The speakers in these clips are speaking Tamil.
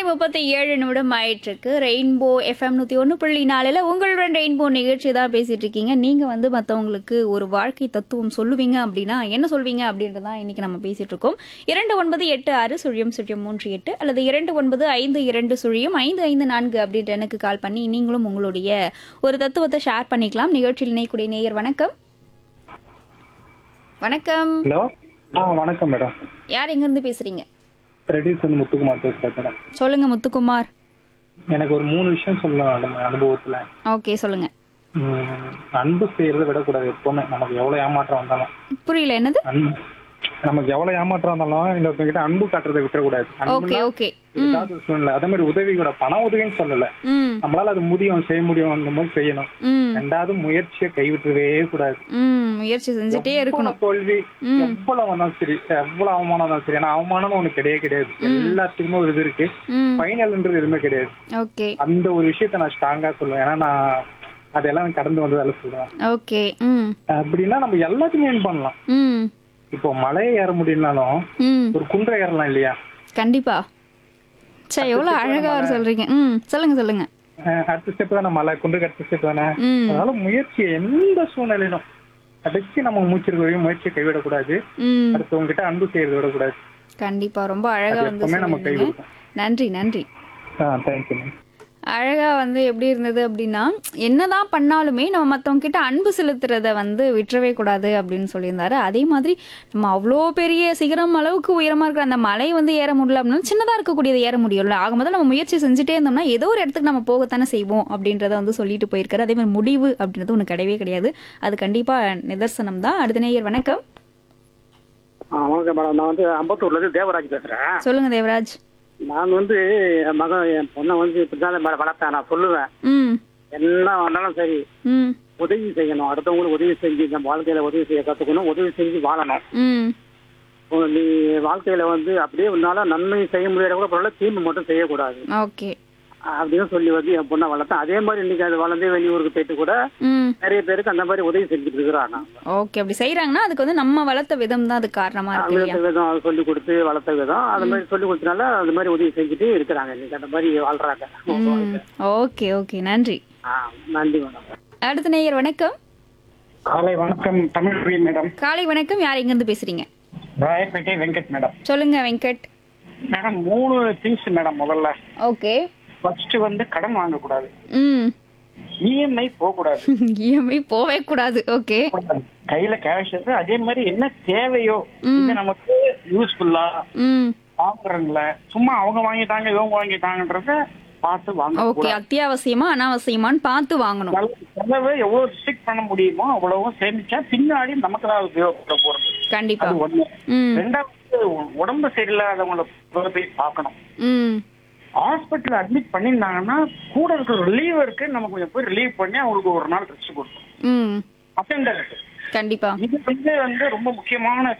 முப்பத்தி ஏழு நிமிடம் ஆயிட்டிருக்கு ரெயின்போ எஃப்எம் நூற்றி ஒன்று புள்ளி நாலில் உங்களுடன் ரெயின்போ நிகழ்ச்சி தான் பேசிட்டு இருக்கீங்க நீங்கள் வந்து மற்றவங்களுக்கு ஒரு வாழ்க்கை தத்துவம் சொல்லுவீங்க அப்படின்னா என்ன சொல்வீங்க அப்படின்றது தான் இன்னைக்கு நம்ம பேசிட்டு இருக்கோம் இரண்டு ஒன்பது எட்டு ஆறு சுழியம் சுழியம் மூன்று எட்டு அல்லது இரண்டு ஒன்பது ஐந்து இரண்டு சுழியம் ஐந்து ஐந்து நான்கு அப்படின்ற எனக்கு கால் பண்ணி நீங்களும் உங்களுடைய ஒரு தத்துவத்தை ஷேர் பண்ணிக்கலாம் நிகழ்ச்சியில் இணையக்கூடிய நேயர் வணக்கம் வணக்கம் ஹலோ ஆ வணக்கம் மேடம் யார் எங்கேருந்து பேசுறீங்க ரெடியூஸ் வந்து முத்துக்குமார் பேசுகிறேன் மேடம் சொல்லுங்க முத்துக்குமார் எனக்கு ஒரு மூணு விஷயம் சொல்லலாம் மேடம் அனுபவத்தில் ஓகே சொல்லுங்க அன்பு செய்யறதை விடக்கூடாது எப்பவுமே நமக்கு எவ்வளோ ஏமாற்றம் வந்தாலும் புரியல என்னது அன்பு நமக்கு எவ்வளோ ஏமாற்றம் வந்தாலும் இன்னொருத்தங்க கிட்ட அன்பு காட்டுறதை விட்டுறக்கூடாது ஓகே அன்புனா ஓகே ஏதாவது ஒரு சூழ்நிலை அதே மாதிரி உதவி கூட பண உதவின்னு சொல்லல ம் நம்மளால அது முடியும் செய்ய முடியும் அந்த மாதிரி செய்யணும் ம் ரெண்டாவது முயற்சியை கைவிட்டுறவே கூடாது ம் முயற்சி செஞ்சுட்டே இருக்கணும் எவ்வளவு தோல்வி ம். எவ்வளவு வந்தாலும் சரி எவ்வளவு அவமானம் வந்தாலும் சரி ஏன்னா அவமானம்னு ஒண்ணு கிடையவே கிடையாது எல்லாத்துக்குமே ஒரு இது இருக்கு ம் ஃபைனல்ன்றது எதுவுமே கிடையாது ஓகே அந்த ஒரு விஷயத்த நான் ஸ்ட்ராங்கா சொல்லுவேன் ஏன்னா நான் அதெல்லாம் கடந்து வந்ததால சொல்லுவேன் ஓகே ம் அப்படின்னா நம்ம எல்லாத்தையுமே ஏன் பண்ணலாம் ம் இப்போ மலையை ஏற முடியலனாலும் ம் ஒரு குன்றை ஏறலாம் இல்லையா கண்டிப்பா சரி எவ்வளோ அழகா வர சொல்றீங்க ம் சொல்லுங்க சொல்லுங்க அஹ் அடுத்த ஸ்டெப் தானே மலை குன்றுக்கு அடுத்த ஸ்டெப் தானே ம் அதனால முயற்சி எந்த சூழ்நிலையிலும் கடைசி நம்ம மூச்சிருக்க வரையும் முயற்சியை கைவிடக்கூடாது ம் அடுத்தவங்க கிட்ட அன்பு செய்யறத விடக்கூடாது கண்டிப்பா ரொம்ப அழகா அது வந்து எப்பவுமே நம்ம கை சொல்லிருந்தீங்க கொடுக்கும் நன்றி நன்றி ஆ தேங்க்யூ மேம் அழகா வந்து எப்படி இருந்தது அப்படின்னா என்னதான் பண்ணாலுமே நம்ம மத்தவங்க கிட்ட அன்பு செலுத்துறத வந்து விட்டுறவே கூடாது அப்படின்னு சொல்லியிருந்தாரு அதே மாதிரி நம்ம அவ்வளோ பெரிய சிகரம் அளவுக்கு உயரமா இருக்கிற அந்த மலை வந்து ஏற முடியல அப்படின்னா சின்னதா இருக்கக்கூடியது ஏற முடியும்ல ஆக முதல்ல நம்ம முயற்சி செஞ்சுட்டே இருந்தோம்னா ஏதோ ஒரு இடத்துக்கு நம்ம போகத்தானே செய்வோம் அப்படின்றத வந்து சொல்லிட்டு போயிருக்காரு அதே மாதிரி முடிவு அப்படின்றது ஒன்று கிடையவே கிடையாது அது கண்டிப்பா நிதர்சனம் தான் அடுத்த நேயர் வணக்கம் ஆ வணக்கம் மேடம் நான் வந்து அம்பத்தூர்ல இருந்து தேவராஜ் பேசுறேன் சொல்லுங்க தேவராஜ் நான் வந்து என் மகன் என் பொண்ணை வந்து இப்படிதான் மேடம் வளர்த்தேன் நான் சொல்லுவேன் ம் என்ன வந்தாலும் சரி ம் உதவி செய்யணும் அடுத்தவங்களுக்கு உதவி செஞ்சு நம்ம வாழ்க்கையில உதவி செய்ய கத்துக்கணும் உதவி செஞ்சு வாழணும் ம் உங்க நீ வாழ்க்கையில வந்து அப்படியே உன்னால நன்மை செய்ய முடியாத கூட பரவாயில்ல தீமை மட்டும் செய்யக்கூடாது ஓகே அப்படின்னு சொல்லி வந்து என் பொண்ணை வளர்த்தேன் அதே மாதிரி இன்னைக்கு அது வளர்ந்து வெளியூருக்கு போயிட்டு கூட ம் நிறைய பேருக்கு அந்த மாதிரி உதவி செஞ்சுட்டு இருக்கிறாங்க ஓகே அப்படி செய்யறாங்கன்னா அதுக்கு வந்து நம்ம வளர்த்த விதம் தான் அது காரணமா இருக்கு இல்லையா வளர்த்த விதம் அது சொல்லி கொடுத்து வளர்த்த விதம் அது மாதிரி சொல்லி கொடுத்தனால அந்த மாதிரி உதவி செஞ்சுட்டு இருக்கிறாங்க இன்னைக்கு அந்த மாதிரி வாழ்றாங்க ம் ஓகே ஓகே நன்றி ஆ, நன்றி மேடம் அடுத்த நேயர் வணக்கம் காலை வணக்கம் தமிழ் மேடம் காலை வணக்கம் யார் எங்க இருந்து பேசுறீங்க ராயப்பேட்டை வெங்கட் மேடம் சொல்லுங்க வெங்கட் மேடம் மூணு திங்ஸ் மேடம் முதல்ல ஓகே ஃபர்ஸ்ட் வந்து கடன் வாங்கக்கூடாது ம் இஎம்ஐ போகக்கூடாது இஎம்ஐ போவே கூடாது ஓகே கையில கேஷ் இருக்கு அதே மாதிரி என்ன தேவையோ இது நமக்கு யூஸ்ஃபுல்லா ம் வாங்குறதுல சும்மா அவங்க வாங்கிட்டாங்க இவங்க வாங்கிட்டாங்கன்றத பார்த்து வாங்க ஓகே அத்தியாவசியமா அனாவசியமான்னு பார்த்து வாங்கணும் செலவு எவ்வளவு ரிஸ்ட்ரிக்ட் பண்ண முடியுமோ அவ்வளவும் சேமிச்சா பின்னாடி நமக்கு தான் அது உபயோகப்பட போறது கண்டிப்பா அது ஒண்ணு ம் ரெண்டாவது உடம்பு சரியில்லாதவங்கள போய் பார்க்கணும் ம் ஹாஸ்பிட்டல் அட்மிட் பண்ணியிருந்தாங்கன்னா கூட இருக்கிற ரிலீவருக்கு நம்ம கொஞ்சம் போய் ரிலீவ் பண்ணி அவங்களுக்கு ஒரு நாள் ரெஸ்ட் கொடுக்கணும் ம் அட்டெண்டருக்கு கண்டிப்பா இது வந்து வந்து ரொம்ப முக்கியமான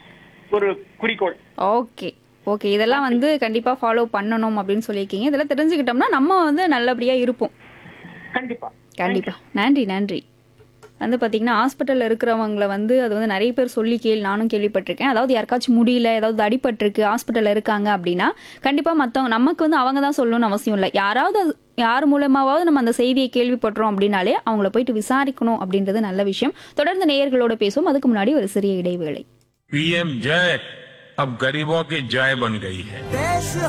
ஒரு குறிக்கோள் ஓகே ஓகே இதெல்லாம் வந்து கண்டிப்பா ஃபாலோ பண்ணணும் அப்படின்னு சொல்லியிருக்கீங்க இதெல்லாம் தெரிஞ்சுக்கிட்டோம்னா நம்ம வந்து நல்லபடியா இருப்போம் கண்டிப்பா கண்டிப்பா நன்றி நன்றி வந்து பார்த்தீங்கன்னா ஹாஸ்பிட்டலில் இருக்கிறவங்கள வந்து அது வந்து நிறைய பேர் சொல்லி கேள் நானும் கேள்விப்பட்டிருக்கேன் அதாவது யாருக்காச்சும் முடியல ஏதாவது அடிபட்டிருக்கு ஹாஸ்பிட்டலில் இருக்காங்க அப்படின்னா கண்டிப்பாக மற்றவங்க நமக்கு வந்து அவங்க தான் சொல்லணும்னு அவசியம் இல்லை யாராவது அது- யார் மூலமாவது நம்ம அந்த செய்தியை கேள்விப்பட்டோம் அப்படின்னாலே அவங்கள போயிட்டு விசாரிக்கணும் அப்படின்றது நல்ல விஷயம் தொடர்ந்து நேயர்களோட பேசுவோம் அதுக்கு முன்னாடி ஒரு சிறிய இடைவேளை पीएम जय अब गरीबों की जय बन गई है